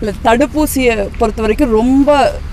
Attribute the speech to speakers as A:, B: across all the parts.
A: இல்லை தடுப்பூசியை பொறுத்த வரைக்கும் ரொம்ப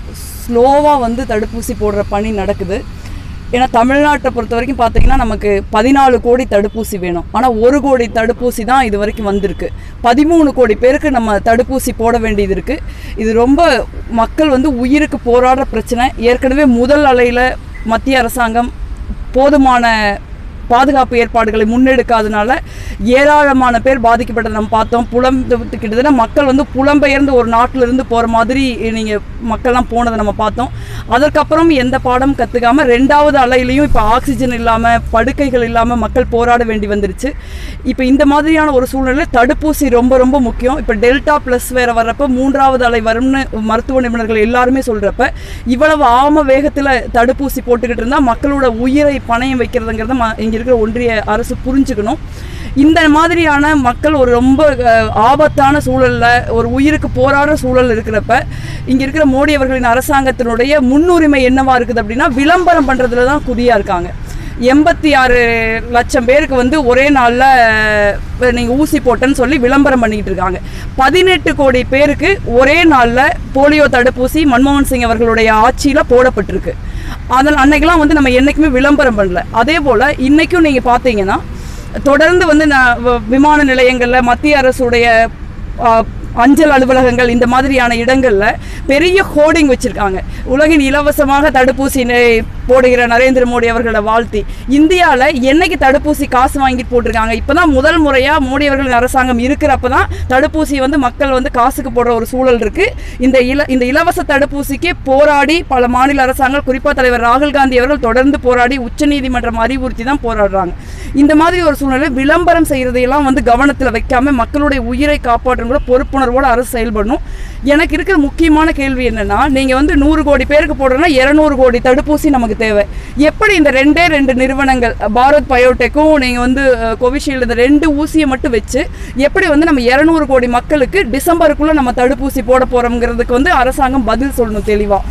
A: ஸ்லோவாக வந்து தடுப்பூசி போடுற பணி நடக்குது ஏன்னா தமிழ்நாட்டை பொறுத்த வரைக்கும் பார்த்தீங்கன்னா நமக்கு பதினாலு கோடி தடுப்பூசி வேணும் ஆனால் ஒரு கோடி தடுப்பூசி தான் இது வரைக்கும் வந்திருக்கு பதிமூணு கோடி பேருக்கு நம்ம தடுப்பூசி போட வேண்டியது இருக்குது இது ரொம்ப மக்கள் வந்து உயிருக்கு போராடுற பிரச்சனை ஏற்கனவே முதல் அலையில் மத்திய அரசாங்கம் போதுமான பாதுகாப்பு ஏற்பாடுகளை முன்னெடுக்காதனால ஏராளமான பேர் பாதிக்கப்பட்டதை நம்ம பார்த்தோம் புலம் கிட்டத்தட்ட மக்கள் வந்து புலம்பெயர்ந்து ஒரு நாட்டில இருந்து போகிற மாதிரி நீங்கள் மக்கள்லாம் போனதை நம்ம பார்த்தோம் அதற்கப்புறம் எந்த பாடம் கற்றுக்காம ரெண்டாவது அலையிலையும் இப்போ ஆக்சிஜன் இல்லாமல் படுக்கைகள் இல்லாமல் மக்கள் போராட வேண்டி வந்துருச்சு இப்போ இந்த மாதிரியான ஒரு சூழ்நிலை தடுப்பூசி ரொம்ப ரொம்ப முக்கியம் இப்போ டெல்டா ப்ளஸ் வேற வர்றப்ப மூன்றாவது அலை வரும்னு மருத்துவ நிபுணர்கள் எல்லாருமே சொல்கிறப்ப இவ்வளவு ஆம வேகத்தில் தடுப்பூசி போட்டுக்கிட்டு இருந்தால் மக்களோட உயிரை பணயம் வைக்கிறதுங்கிறத ம இங்கே இருக்கிற ஒன்றிய அரசு புரிஞ்சுக்கணும் இந்த மாதிரியான மக்கள் ஒரு ரொம்ப அஹ், ஆபத்தான சூழல்ல ஒரு உயிருக்கு போராடுற சூழல் இருக்கிறப்ப இங்க இருக்கிற மோடி அவர்களின் அரசாங்கத்தினுடைய முன்னுரிமை என்னவா இருக்குது அப்படின்னா விளம்பரம் பண்றதுல தான் குறியா இருக்காங்க எண்பத்தி ஆறு லட்சம் பேருக்கு வந்து ஒரே நாளில் நீங்கள் ஊசி போட்டேன்னு சொல்லி விளம்பரம் பண்ணிக்கிட்டு இருக்காங்க பதினெட்டு கோடி பேருக்கு ஒரே நாளில் போலியோ தடுப்பூசி மன்மோகன் சிங் அவர்களுடைய ஆட்சியில் போடப்பட்டிருக்கு அதில் அன்னைக்கெல்லாம் வந்து நம்ம என்றைக்குமே விளம்பரம் பண்ணல அதே போல் இன்றைக்கும் நீங்கள் பார்த்தீங்கன்னா தொடர்ந்து வந்து நான் வ- விமான நிலையங்களில் மத்திய அரசுடைய ஆ, அஞ்சல் அலுவலகங்கள் இந்த மாதிரியான இடங்கள்ல பெரிய ஹோர்டிங் வச்சிருக்காங்க உலகின் இலவசமாக தடுப்பூசி நெ- போடுகிற நரேந்திர மோடி அவர்களை வாழ்த்தி இந்தியாவில் என்னைக்கு தடுப்பூசி காசு வாங்கிட்டு போட்டிருக்காங்க இப்பதான் முதல் முறையா மோடி அவர்களின் அரசாங்கம் இருக்கிறப்ப தான் தடுப்பூசி வந்து மக்கள் வந்து காசுக்கு போடுற ஒரு சூழல் இருக்கு இந்த இல இந்த இலவச தடுப்பூசிக்கு போராடி பல மாநில அரசாங்கம் குறிப்பா தலைவர் ராகுல் காந்தி அவர்கள் தொடர்ந்து போராடி உச்சநீதிமன்றம் அறிவுறுத்தி தான் போராடுறாங்க இந்த மாதிரி ஒரு சூழ்நிலை விளம்பரம் செய்யறதையெல்லாம் வந்து கவனத்தில் வைக்காம மக்களுடைய உயிரை காப்பாற்றும் கூட பொறுப்புணர்வோட அரசு செயல்படணும் எனக்கு இருக்கிற முக்கியமான கேள்வி என்னன்னா நீங்க வந்து நூறு கோடி பேருக்கு போடுறோம்னா இருநூறு கோடி தடுப்பூசி நமக்கு தேவை எப்படி இந்த ரெண்டே ரெண்டு நிறுவனங்கள் பாரத் பயோடெக்கும் நீங்க வந்து அஹ், கோவிஷீல்டு இந்த ரெண்டு ஊசியை மட்டும் வச்சு எப்படி வந்து நம்ம இருநூறு கோடி மக்களுக்கு டிசம்பருக்குள்ள நம்ம தடுப்பூசி போட போறோம்ங்கிறதுக்கு வந்து அரசாங்கம் பதில் சொல்லணும் தெளிவா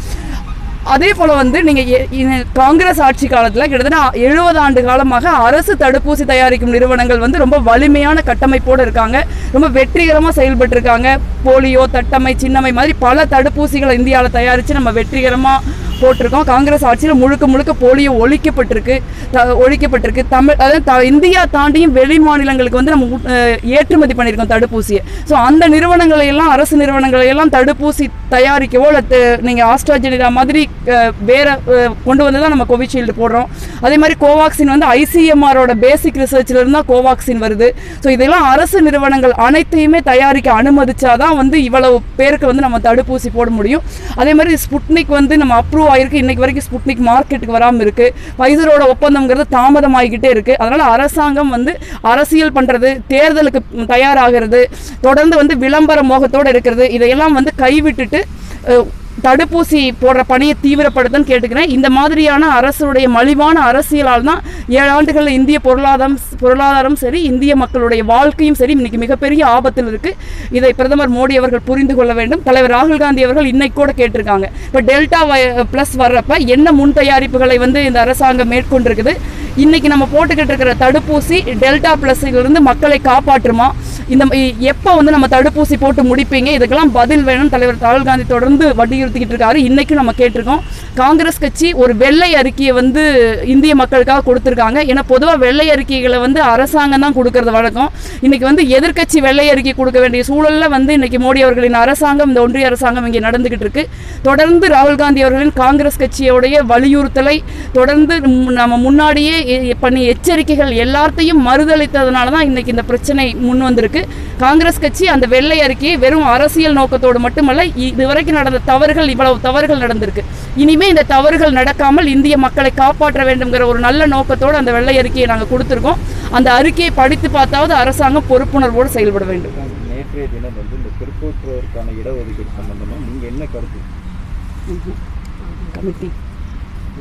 A: அதே போல வந்து நீங்க எ- இ- காங்கிரஸ் ஆட்சி காலத்துல கிட்டத்தட்ட எழுபது ஆண்டு காலமாக அரசு தடுப்பூசி தயாரிக்கும் நிறுவனங்கள் வந்து ரொம்ப வலிமையான கட்டமைப்போடு இருக்காங்க ரொம்ப வெற்றிகரமா செயல்பட்டு இருக்காங்க போலியோ தட்டமை சின்னமை மாதிரி பல தடுப்பூசிகளை இந்தியாவில் தயாரித்து நம்ம வெற்றிகரமா போட்டிருக்கோம் காங்கிரஸ் ஆட்சியில் முழுக்க முழுக்க போலியோ ஒழிக்கப்பட்டிருக்கு த- ஒழிக்கப்பட்டிருக்கு தமிழ் அதாவது த- இந்தியா தாண்டியும் வெளி மாநிலங்களுக்கு வந்து நம்ம உ- அஹ் ஏற்றுமதி பண்ணியிருக்கோம் தடுப்பூசியை ஸோ அந்த நிறுவனங்களை எல்லாம் அரசு நிறுவனங்களை எல்லாம் தடுப்பூசி தயாரிக்கவோ இல்லை நீங்கள் ஆஸ்ட்ராஜெனிகா மாதிரி அஹ், வேற அஹ், கொண்டு வந்து தான் நம்ம கோவிஷீல்டு போடுறோம் அதே மாதிரி கோவாக்சின் வந்து ஐசிஎம்ஆரோட பேசிக் ரிசர்ச்ல இருந்தால் கோவாக்சின் வருது ஸோ இதெல்லாம் அரசு நிறுவனங்கள் அனைத்தையுமே தயாரிக்க அனுமதிச்சாதான் வந்து இவ்வளவு பேருக்கு வந்து நம்ம தடுப்பூசி போட முடியும் அதே மாதிரி ஸ்புட்னிக் வந்து நம்ம அப்ரூவ் ஆயிருக்கு இன்னைக்கு வரைக்கும் ஸ்புட்னிக் மார்க்கெட்டுக்கு வராமல் இருக்கு ஃபைசரோட ஒப்பந்தம்ங்கிறது தாமதமாகிக்கிட்டே இருக்கு அதனால அரசாங்கம் வந்து அரசியல் பண்றது தேர்தலுக்கு தயாராகிறது தொடர்ந்து வந்து விளம்பர மோகத்தோடு இருக்கிறது இதையெல்லாம் வந்து கைவிட்டுட்டு அஹ், தடுப்பூசி போடுற பணியை தீவிரப்படுத்தன்னு கேட்டுக்கிறேன் இந்த மாதிரியான அரசுடைய மலிவான அரசியலால் தான் ஏழு ஆண்டுகளில் இந்திய பொருளாதாரம் பொருளாதாரம் சரி இந்திய மக்களுடைய வாழ்க்கையும் சரி இன்னைக்கு மிகப்பெரிய ஆபத்தில் இருக்கு இதை பிரதமர் மோடி அவர்கள் புரிந்து கொள்ள வேண்டும் தலைவர் ராகுல் காந்தி அவர்கள் இன்னைக்கு கூட கேட்டிருக்காங்க இப்போ டெல்டா ப்ளஸ் வர்றப்ப என்ன முன் தயாரிப்புகளை வந்து இந்த அரசாங்கம் மேற்கொண்டிருக்குது இன்னைக்கு நம்ம போட்டுக்கிட்டு இருக்கிற தடுப்பூசி டெல்டா இருந்து மக்களை காப்பாற்றுமா இந்த ம- எப்போ வந்து நம்ம தடுப்பூசி போட்டு முடிப்பீங்க இதுக்கெல்லாம் பதில் வேணும் தலைவர் ராகுல் காந்தி தொடர்ந்து வலியுறுத்திக்கிட்டு இருக்காரு இன்னைக்கும் நம்ம கேட்டிருக்கோம் காங்கிரஸ் கட்சி ஒரு வெள்ளை அறிக்கையை வந்து இந்திய மக்களுக்காக கொடுத்துருக்காங்க ஏன்னா பொதுவாக வெள்ளை அறிக்கைகளை வந்து அரசாங்கம் தான் கொடுக்கறது வழக்கம் இன்னைக்கு வந்து எதிர்க்கட்சி வெள்ளை அறிக்கை கொடுக்க வேண்டிய சூழல்ல வந்து இன்னைக்கு மோடி அவர்களின் அரசாங்கம் இந்த ஒன்றிய அரசாங்கம் இங்கே நடந்துகிட்டு இருக்கு தொடர்ந்து ராகுல் காந்தி அவர்களின் காங்கிரஸ் கட்சியோடைய வலியுறுத்தலை தொடர்ந்து ம் நம்ம முன்னாடியே எ- பண்ணி எச்சரிக்கைகள் எல்லாத்தையும் மறுதளித்ததுனால தான் இன்னைக்கு இந்த பிரச்சனை முன் வந்திருக்கு காங்கிரஸ் கட்சி அந்த வெள்ளை அறிக்கையை வெறும் அரசியல் நோக்கத்தோடு மட்டுமல்ல இ- இதுவரைக்கும் நடந்த தவறுகள் இவ்வளவு தவறுகள் நடந்திருக்கு இனிமே இந்த தவறுகள் நடக்காமல் இந்திய மக்களை காப்பாற்ற வேண்டும்ங்கிற ஒரு நல்ல நோக்கத்தோடு அந்த வெள்ளை அறிக்கையை நாங்கள் கொடுத்துருக்கோம் அந்த அறிக்கையை படித்து பார்த்தாவது அரசாங்கம் பொறுப்புணர்வோடு செயல்பட வேண்டும்
B: நேற்றைய தினம் வந்து இந்த பிற்போற்றுவோருக்கான இடஒதுக்கீடு சம்பந்தமா நீங்க என்ன கருத்து
A: கமிட்டி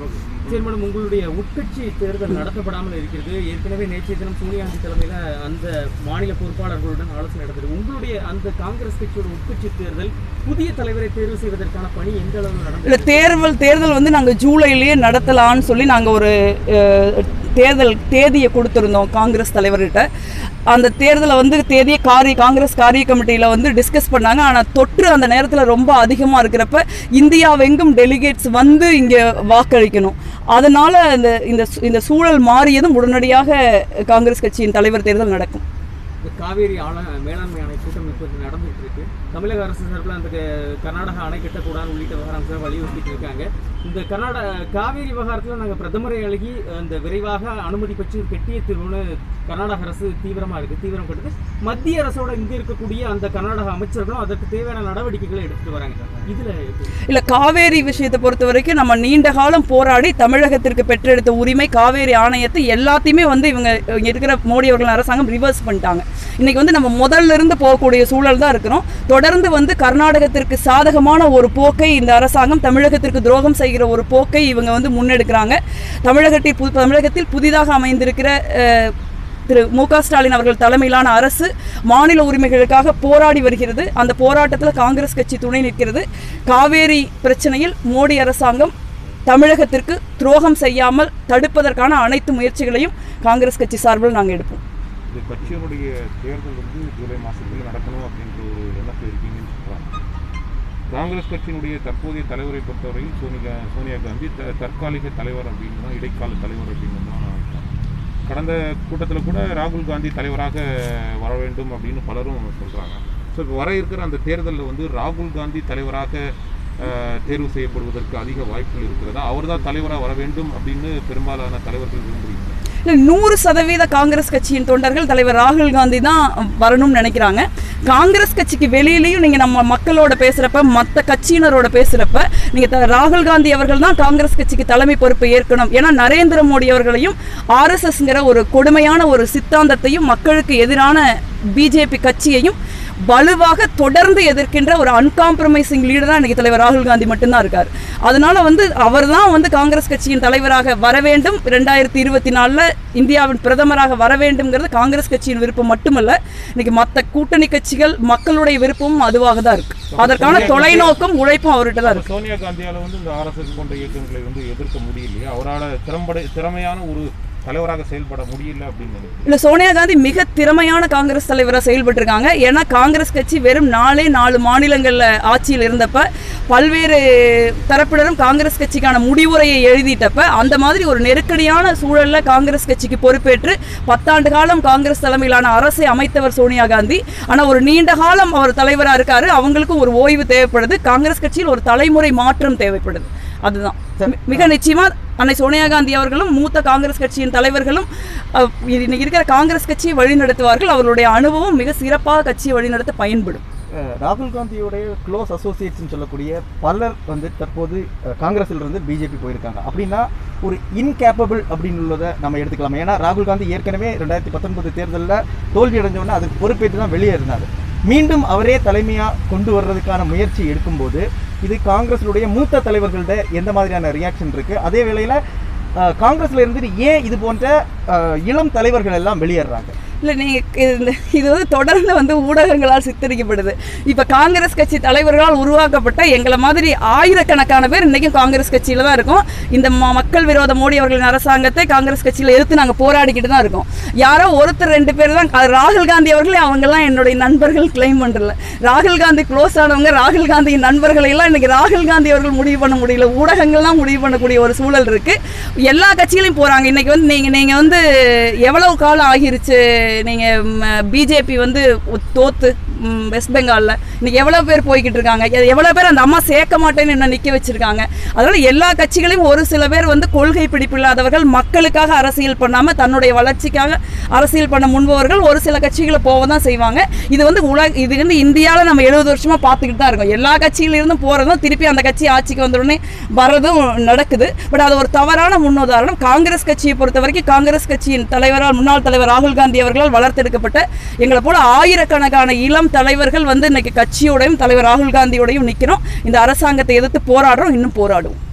C: சேர்மனும் உங்களுடைய உட்கட்சி தேர்தல் நடத்தப்படாமல் இருக்கிறது ஏற்கனவே நேற்றைய தினம் சோனியா காந்தி தலைமையில அந்த மாநில பொறுப்பாளர்களுடன் ஆலோசனை நடந்தது உங்களுடைய அந்த காங்கிரஸ் கட்சியோட உட்கட்சி தேர்தல் புதிய தலைவரை தேர்வு செய்வதற்கான பணி எந்த அளவு நடந்தது
A: இல்லை தேர்தல் தேர்தல் வந்து நாங்கள் ஜூலையிலேயே நடத்தலாம்னு சொல்லி நாங்கள் ஒரு அஹ், தேர்தல் தேதியை கொடுத்துருந்தோம் காங்கிரஸ் தலைவர்கிட்ட அந்த தேர்தலை வந்து தேதியை காரிய காங்கிரஸ் காரிய கமிட்டியில் வந்து டிஸ்கஸ் பண்ணாங்க ஆனால் தொற்று அந்த நேரத்தில் ரொம்ப அதிகமாக இருக்கிறப்ப இந்தியாவெங்கும் டெலிகேட்ஸ் வந்து இங்கே வாக்களிக்கணும் அதனால் இந்த இந்த சூ- இந்த சூழல் மாறியதும் உடனடியாக காங்கிரஸ் கட்சியின் தலைவர் தேர்தல் நடக்கும்
C: இந்த காவேரி ஆள மேலாண்மை ஆணை கூட்டம் இப்போது நடந்துட்டு இருக்கு தமிழக அரசு சார்பில் அந்த க- கர்நாடகா அணை கட்டக்கூடாது உள்ளிட்ட விவகாரங்களை வலியுறுத்திட்டு இருக்காங்க இந்த கர்நாடக காவேரி விவகாரத்தில் நாங்கள் பிரதமரை அழுகி அந்த விரைவாக அனுமதி பெற்று கெட்டிய தீர்வுன்னு கர்நாடக அரசு தீவிரமாக இருக்குது தீவிரம் கட்டுது மத்திய அரசோட இங்கே இருக்கக்கூடிய அந்த கர்நாடக அமைச்சர்களும் அதற்கு தேவையான நடவடிக்கைகளை எடுத்துட்டு வராங்க இதில்
A: இல்லை காவேரி விஷயத்தை பொறுத்த வரைக்கும் நம்ம நீண்ட காலம் போராடி தமிழகத்திற்கு பெற்றெடுத்த உரிமை காவேரி ஆணையத்தை எல்லாத்தையுமே வந்து இவங்க இங்க இருக்கிற மோடி அவர்கள் அரசாங்கம் ரிவர்ஸ் பண்ணிட்டாங்க இன்னைக்கு வந்து நம்ம முதல்ல இருந்து போகக்கூடிய சூழல் தான் இருக்கிறோம் தொடர்ந்து வந்து கர்நாடகத்திற்கு சாதகமான ஒரு போக்கை இந்த அரசாங்கம் தமிழகத்திற்கு துரோகம் செய்கிற ஒரு போக்கை இவங்க வந்து முன்னெடுக்கிறாங்க தமிழகத்தில் பு தமிழகத்தில் புதிதாக அமைந்திருக்கிற அஹ், திரு மு க ஸ்டாலின் அவர்கள் தலைமையிலான அரசு மாநில உரிமைகளுக்காக போராடி வருகிறது அந்த போராட்டத்தில் காங்கிரஸ் கட்சி துணை நிற்கிறது காவேரி பிரச்சனையில் மோடி அரசாங்கம் தமிழகத்திற்கு துரோகம் செய்யாமல் தடுப்பதற்கான அனைத்து முயற்சிகளையும் காங்கிரஸ் கட்சி சார்பில் நாங்கள் எடுப்போம்
D: இந்த கட்சியினுடைய தேர்தல் வந்து ஜூலை மாதத்தில் நடக்கணும் அப்படின்ற ஒரு எண்ணத்தில் இருக்கீங்கன்னு சொல்கிறாங்க காங்கிரஸ் கட்சியினுடைய தற்போதைய தலைவரை பொறுத்தவரையில் சோனியா சோனியா காந்தி த தற்காலிக தலைவர் அப்படின்னு தான் இடைக்கால தலைவர் அப்படின்னு தான் இருக்காங்க. கடந்த கூட்டத்தில் கூட ராகுல் காந்தி தலைவராக வர வேண்டும் அப்படின்னு பலரும் சொல்கிறாங்க ஸோ இப்போ வர இருக்கிற அந்த தேர்தலில் வந்து ராகுல் காந்தி தலைவராக அஹ், தேர்வு செய்யப்படுவதற்கு அதிக வாய்ப்புகள் இருக்கிறதா அவர் தான் தலைவராக வர வேண்டும் அப்படின்னு பெரும்பாலான தலைவர்கள் விரும்புகிறீங்க
A: இல்லை நூறு சதவீத காங்கிரஸ் கட்சியின் தொண்டர்கள் தலைவர் ராகுல் காந்தி தான் வரணும்னு நினைக்கிறாங்க காங்கிரஸ் கட்சிக்கு வெளியிலையும் நீங்கள் நம்ம மக்களோட பேசுகிறப்ப மற்ற கட்சியினரோட பேசுகிறப்ப நீங்கள் ராகுல் காந்தி அவர்கள் தான் காங்கிரஸ் கட்சிக்கு தலைமை பொறுப்பை ஏற்கணும் ஏன்னா நரேந்திர மோடி அவர்களையும் ஆர்எஸ்எஸ்ங்கிற ஒரு கொடுமையான ஒரு சித்தாந்தத்தையும் மக்களுக்கு எதிரான பிஜேபி கட்சியையும் வலுவாக தொடர்ந்து எதிர்க்கின்ற ஒரு அன்காம்ப்ரமைசிங் லீடராக இன்னைக்கு தலைவர் ராகுல் காந்தி மட்டும்தான் இருக்கார் அதனால வந்து அவர் தான் வந்து காங்கிரஸ் கட்சியின் தலைவராக வர வேண்டும் ரெண்டாயிரத்தி இருபத்தி நாலில் இந்தியாவின் பிரதமராக வர வேண்டும்ங்கிறது காங்கிரஸ் கட்சியின் விருப்பம் மட்டுமல்ல இன்னைக்கு மற்ற கூட்டணி கட்சிகள் மக்களுடைய விருப்பமும் அதுவாக தான் இருக்கு அதற்கான தொலைநோக்கும் உழைப்பும் அவர்கிட்ட தான் இருக்கு
D: அப்ப சோனியா காந்தியால வந்து இந்த ஆர்எஸ்எஸ் போன்ற இயக்கங்களை வந்து எதிர்க்க முடியலையா அவரால் திறம்பட திறமையான ஒரு தலைவராக செயல்பட முடியல அப்படின்னு நினைக்கிறேன்
A: இல்ல சோனியா காந்தி மிக திறமையான காங்கிரஸ் தலைவராக செயல்பட்டு இருக்காங்க ஏன்னா காங்கிரஸ் கட்சி வெறும் நாலே நாலு மாநிலங்கள்ல ஆட்சியில் இருந்தப்ப பல்வேறு தரப்பினரும் காங்கிரஸ் கட்சிக்கான முடிவுரையை எழுதிட்டப்ப அந்த மாதிரி ஒரு நெருக்கடியான சூழல்ல காங்கிரஸ் கட்சிக்கு பொறுப்பேற்று பத்தாண்டு காலம் காங்கிரஸ் தலைமையிலான அரசை அமைத்தவர் சோனியா காந்தி ஆனா ஒரு நீண்ட காலம் அவர் தலைவரா இருக்காரு அவங்களுக்கும் ஒரு ஓய்வு தேவைப்படுது காங்கிரஸ் கட்சியில் ஒரு தலைமுறை மாற்றம் தேவைப்படுது அதுதான் மி- மிக நிச்சயமா அன்னை சோனியா காந்தி அவர்களும் மூத்த காங்கிரஸ் கட்சியின் தலைவர்களும் அஹ், இது இன்னைக்கு இருக்கிற காங்கிரஸ் கட்சியை வழிநடத்துவார்கள் அவர்களுடைய அனுபவம் மிக சிறப்பாக கட்சியை வழிநடத்த பயன்படும்
E: அஹ் ராகுல் காந்தியோடைய க்ளோஸ் அசோசியேட்ஸ்னு சொல்லக்கூடிய பலர் வந்து தற்போது அஹ், காங்கிரஸ்ல இருந்து பிஜேபி போயிருக்காங்க அப்படின்னா ஒரு இன்கேப்பபிள் அப்படின்னு உள்ளதை நம்ம எடுத்துக்கலாம் ஏன்னா ராகுல் காந்தி ஏற்கனவே ரெண்டாயிரத்தி பத்தொன்பது தேர்தலில் தோல்வி அடைஞ்ச உடனே அதுக்கு பொறுப்பேற்று தான் வெளியே இருந்தார் மீண்டும் அவரே தலைமையாக கொண்டு வர்றதுக்கான முயற்சி எடுக்கும்போது இது காங்கிரஸுடைய மூத்த தலைவர்கள்ட்ட எந்த மாதிரியான ரியாக்ஷன் இருக்கு அதே வேளையில் காங்கிரஸ்ல இருந்துட்டு ஏன் இது போன்ற அஹ், இளம் தலைவர்கள் எல்லாம் வெளியேறாங்க
A: இல்லை நீங்கள் இந்த இது வந்து தொடர்ந்து வந்து ஊடகங்களால் சித்தரிக்கப்படுது இப்போ காங்கிரஸ் கட்சி தலைவர்களால் உருவாக்கப்பட்ட எங்களை மாதிரி ஆயிரக்கணக்கான பேர் இன்றைக்கும் காங்கிரஸ் கட்சியில் தான் இருக்கோம் இந்த ம- மக்கள் விரோத மோடி அவர்களின் அரசாங்கத்தை காங்கிரஸ் கட்சியில் எதிர்த்து நாங்கள் போராடிக்கிட்டு தான் இருக்கோம் யாரோ ஒருத்தர் ரெண்டு பேர் தான் அது ராகுல் காந்தி அவர்களே அவங்கெல்லாம் என்னுடைய நண்பர்கள் கிளைம் பண்ணுறல ராகுல் காந்தி க்ளோஸ் ஆனவங்க ராகுல் காந்தியின் நண்பர்களை எல்லாம் இன்னைக்கு ராகுல் காந்தி அவர்கள் முடிவு பண்ண முடியல ஊடகங்கள்லாம் முடிவு பண்ணக்கூடிய ஒரு சூழல் இருக்கு எல்லா கட்சிகளையும் போறாங்க இன்னைக்கு வந்து நீங்க நீங்க வந்து எவ்வளவு காலம் ஆகிருச்சு நீங்க பிஜேபி வந்து தோத்து ம், வெஸ்ட் பெங்கால்ல இன்னைக்கு எவ்வளவு பேர் போய்கிட்டு இருக்காங்க எ- எவ்வளவு பேர் அந்த அம்மா சேர்க்க மாட்டேன்னு என்ன நிக்க வச்சிருக்காங்க அதனால எல்லா கட்சிகளையும் ஒரு சில பேர் வந்து கொள்கை பிடிப்பில்லாதவர்கள் மக்களுக்காக அரசியல் பண்ணாம தன்னுடைய வளர்ச்சிக்காக அரசியல் பண்ண முன்பவர்கள் ஒரு சில கட்சிகளை போக தான் செய்வாங்க இது வந்து உலக இது வந்து இந்தியாவில் நம்ம எழுபது வருஷமா பார்த்துக்கிட்டு தான் இருக்கோம் எல்லா கட்சியிலிருந்தும் போறதும் திருப்பி அந்த கட்சி ஆட்சிக்கு வந்த உடனே வரதும் நடக்குது பட் அது ஒரு தவறான முன்னுதாரணம் காங்கிரஸ் கட்சியை பொறுத்த வரைக்கும் காங்கிரஸ் கட்சியின் தலைவரால் முன்னாள் தலைவர் ராகுல் காந்தி அவர்களால் வளர்த்தெடுக்கப்பட்ட எங்களை போல ஆயிரக்கணக்கான இளம் தலைவர்கள் வந்து இன்னைக்கு கட்சியோடையும் தலைவர் ராகுல் காந்தியோடையும் நிற்கிறோம் இந்த அரசாங்கத்தை எதிர்த்து போராடுறோம் இன்னும் போராடுவோம்